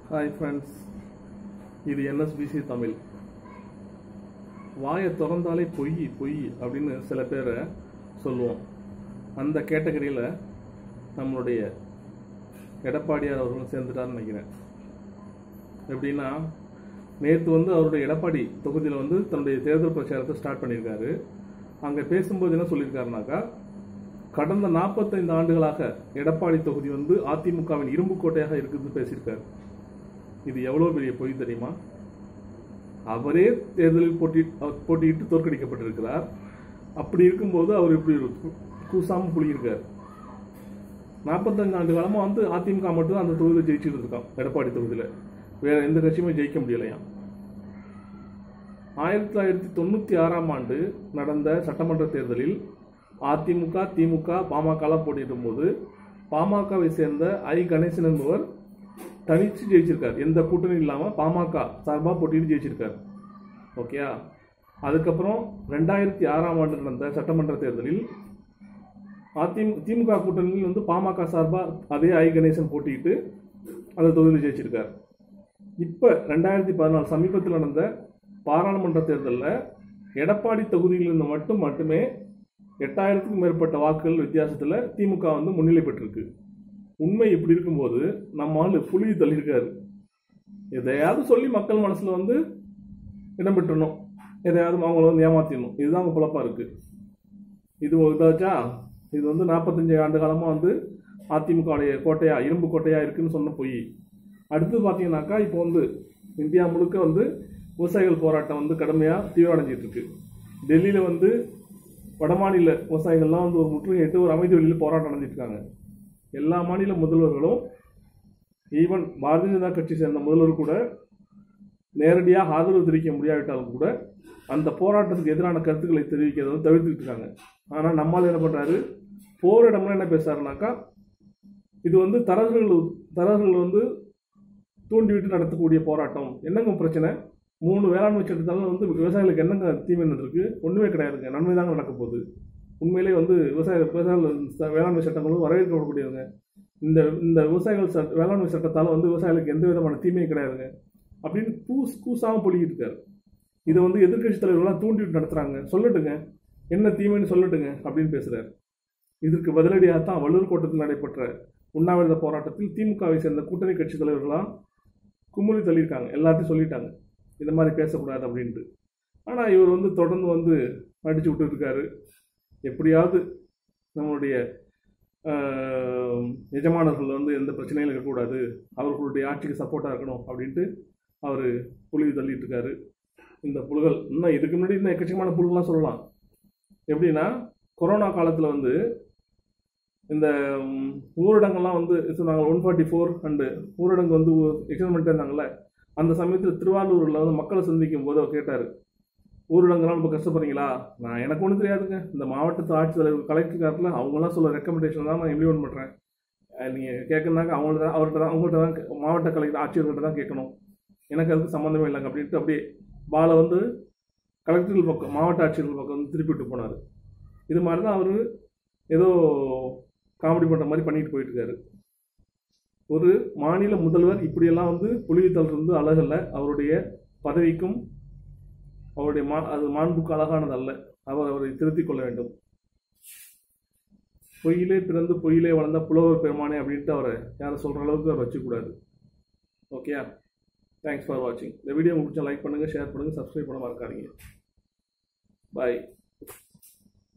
hi friends இது என்எஸ்பிசி தமிழ் வாயை திறந்தாலே பொய் பொய் அப்படின்னு சில பேரை சொல்லுவோம் அந்த கேட்டகரியில் நம்மளுடைய எடப்பாடியார் அவர்களும் சேர்ந்துட்டார்னு நினைக்கிறேன் எப்படின்னா நேற்று வந்து அவருடைய எடப்பாடி தொகுதியில் வந்து தன்னுடைய தேர்தல் பிரச்சாரத்தை ஸ்டார்ட் பண்ணியிருக்காரு அங்கே பேசும்போது என்ன சொல்லியிருக்காருனாக்கா கடந்த நாற்பத்தைந்து ஆண்டுகளாக எடப்பாடி தொகுதி வந்து அதிமுகவின் இரும்பு கோட்டையாக இருக்குதுன்னு பேசியிருக்காரு இது எவ்வளோ பெரிய பொய் தெரியுமா அவரே தேர்தலில் போட்டி அவர் போட்டியிட்டு தோற்கடிக்கப்பட்டிருக்கிறார் அப்படி இருக்கும்போது அவர் இப்படி ஒரு கு- கூசாம புளியிருக்கார் நாற்பத்தஞ்சு ஆண்டு காலமாக வந்து அதிமுக மட்டும் அந்த தொகுதியில் ஜெயிச்சுட்டு இருக்கான் எடப்பாடி தொகுதியில் வேற எந்த கட்சியுமே ஜெயிக்க முடியலையாம் ஆயிரத்தி தொள்ளாயிரத்தி தொண்ணூற்றி ஆறாம் ஆண்டு நடந்த சட்டமன்ற தேர்தலில் அதிமுக திமுக பாமகலாம் போட்டியிடும் போது பாமகவை சேர்ந்த ஐ கணேசன் என்பவர் தனிச்சு ஜெயிச்சிருக்கார் எந்த கூட்டணி இல்லாமல் பாமக சார்பாக போட்டிட்டு ஜெயிச்சிருக்கார் ஓகேயா அதுக்கப்புறம் ரெண்டாயிரத்தி ஆறாம் ஆண்டு நடந்த சட்டமன்ற தேர்தலில் அதிமுக திமுக கூட்டணியில் வந்து பாமக சார்பாக அதே ஐ கணேசன் போட்டியிட்டு அந்த தொகுதியில் ஜெயிச்சிருக்கார் இப்போ ரெண்டாயிரத்தி பதினாலு சமீபத்தில் நடந்த பாராளுமன்ற தேர்தலில் எடப்பாடி தொகுதியிலிருந்து மட்டும் மட்டுமே எட்டாயிரத்துக்கும் மேற்பட்ட வாக்குகள் வித்தியாசத்தில் திமுக வந்து முன்னிலை பெற்றிருக்கு உண்மை இப்படி இருக்கும்போது நம்ம ஆளு புலி தள்ளியிருக்காரு எதையாவது சொல்லி மக்கள் மனசில் வந்து இடம் பெற்றணும் எதையாவது அவங்கள வந்து ஏமாத்திடணும் இதுதான் அவங்க குழப்பா இருக்கு இது ஒரு இதாச்சா இது வந்து நாற்பத்தஞ்சு ஆண்டு காலமாக வந்து அதிமுகவுடைய கோட்டையா இரும்பு கோட்டையா இருக்குன்னு சொன்ன பொய் அடுத்து பார்த்தீங்கன்னாக்கா இப்போ வந்து இந்தியா முழுக்க வந்து விவசாயிகள் போராட்டம் வந்து கடுமையாக தீவிரமடைஞ்சிட்டு இருக்கு டெல்லியில் வந்து வடமாநில விவசாயிகள்லாம் வந்து ஒரு முற்றுகையிட்டு ஒரு அமைதி வழியில் போராட்டம் நடந்துட்டு இருக்காங்க எல்லா மாநில முதல்வர்களும் ஈவன் பாரதிய ஜனதா கட்சி சேர்ந்த முதல்வர் கூட நேரடியாக ஆதரவு தெரிவிக்க முடியாவிட்டாலும் கூட அந்த போராட்டத்துக்கு எதிரான கருத்துக்களை தெரிவிக்கிறத வந்து தவிர்த்துட்டு இருக்காங்க ஆனால் நம்மால் என்ன பண்ணுறாரு போரிடம்னா என்ன பேசுறாருனாக்கா இது வந்து தரகர்கள் தரகர்கள் வந்து தூண்டிவிட்டு நடத்தக்கூடிய போராட்டம் என்னங்க பிரச்சனை மூணு வேளாண்மை சட்டத்தால வந்து விவசாயிகளுக்கு என்னங்க தீமை நடந்திருக்கு ஒன்றுமே கிடையாதுங்க நன்மை தாங்க நடக்க போகுது உண்மையிலே வந்து விவசாய விவசாயிகள் ச- வேளாண்மை சட்டங்களும் வரவேற்கப்படக்கூடியவங்க இந்த இந்த விவசாயிகள் சட்ட வேளாண்மை சட்டத்தால் வந்து விவசாயிகளுக்கு எந்த விதமான தீமையும் கிடையாதுங்க அப்படின்னு கூஸ் கூசாமல் பொழிக்கிட்டு இருக்காரு இதை வந்து எதிர்க்கட்சி தலைவர்கள்லாம் தூண்டிவிட்டு நடத்துகிறாங்க சொல்லட்டுங்க என்ன தீமைன்னு சொல்லட்டுங்க அப்படின்னு பேசுகிறார் இதற்கு பதிலடியாக தான் வள்ளூர் கோட்டத்தில் நடைபெற்ற உண்ணாவிரத போராட்டத்தில் திமுகவை சேர்ந்த கூட்டணி கட்சி தலைவர்களாம் குமுறி தள்ளியிருக்காங்க எல்லாத்தையும் சொல்லிட்டாங்க இந்த மாதிரி பேசக்கூடாது அப்படின்ட்டு ஆனால் இவர் வந்து தொடர்ந்து வந்து அடிச்சு விட்டுட்டு இருக்காரு எப்படியாவது நம்மளுடைய ஆஹ், எஜமானர்கள் வந்து எந்த பிரச்சனையும் இருக்கக்கூடாது அவர்களுடைய ஆட்சிக்கு சப்போர்ட்டாக இருக்கணும் அப்படின்ட்டு அவர் புழுவி தள்ளிட்டு இருக்காரு இந்த புழுகள் இன்னும் இதுக்கு முன்னாடி இன்னும் எக்கச்சக்கமான புழுகெல்லாம் சொல்லலாம் எப்படின்னா கொரோனா காலத்தில் வந்து இந்த ம், ஊரடங்கெல்லாம் வந்து சொன்னாங்க ஒன் ஃபார்ட்டி ஃபோர் அண்டு ஊரடங்கு வந்து எக்ஸ்டெண்ட் பண்ணிட்டு இருந்தாங்கல்ல அந்த சமயத்தில் திருவாரூரில் வந்து மக்களை சந்திக்கும் போது அவர் கேட்டார் ஊரடங்குலாம் ரொம்ப கஷ்டப்படுறீங்களா நான் எனக்கு ஒன்றும் தெரியாதுங்க இந்த மாவட்டத்து ஆட்சித்தலைவர் கலெக்டர் காரத்தில் அவங்களாம் சொல்ல ரெக்கமெண்டேஷன் தான் நான் இம்ப்ளிமெண்ட் பண்ணுறேன் நீங்கள் கேட்கணுனாக்க அவங்கள்ட்ட தான் அவர்கிட்ட தான் அவங்கள்ட்ட தான் கே- மாவட்ட கலெக்டர் ஆட்சியர்கிட்ட தான் கேட்கணும் எனக்கு அதுக்கு சம்மந்தமே இல்லைங்க அப்படின்ட்டு அப்படியே பாலை வந்து கலெக்டர்கள் பக்கம் மாவட்ட ஆட்சியர்கள் பக்கம் வந்து திருப்பி விட்டு போனார் இது மாதிரி தான் அவர் ஏதோ காமெடி பண்ணுற மாதிரி பண்ணிட்டு போயிட்டு இருக்காரு ஒரு மாநில முதல்வர் இப்படியெல்லாம் வந்து புலிவித்தல் இருந்து அழகல்ல அவருடைய பதவிக்கும் அவருடைய மா அது மாண்புக்கு அழகானது அல்ல அவர் அவரை திருத்திக் கொள்ள வேண்டும் பொய்யிலே பிறந்து பொய்யிலே வளர்ந்த புலவர் பெருமானே அப்படின்ட்டு அவரை யாரை சொல்கிற அளவுக்கு அவர் வச்சுக்கூடாது ஓகே தேங்க்ஸ் ஃபார் வாட்சிங் இந்த வீடியோ உங்களுக்கு லைக் பண்ணுங்கள் ஷேர் பண்ணுங்கள் சப்ஸ்கிரைப் பண்ண மறக்காதீங்க பாய்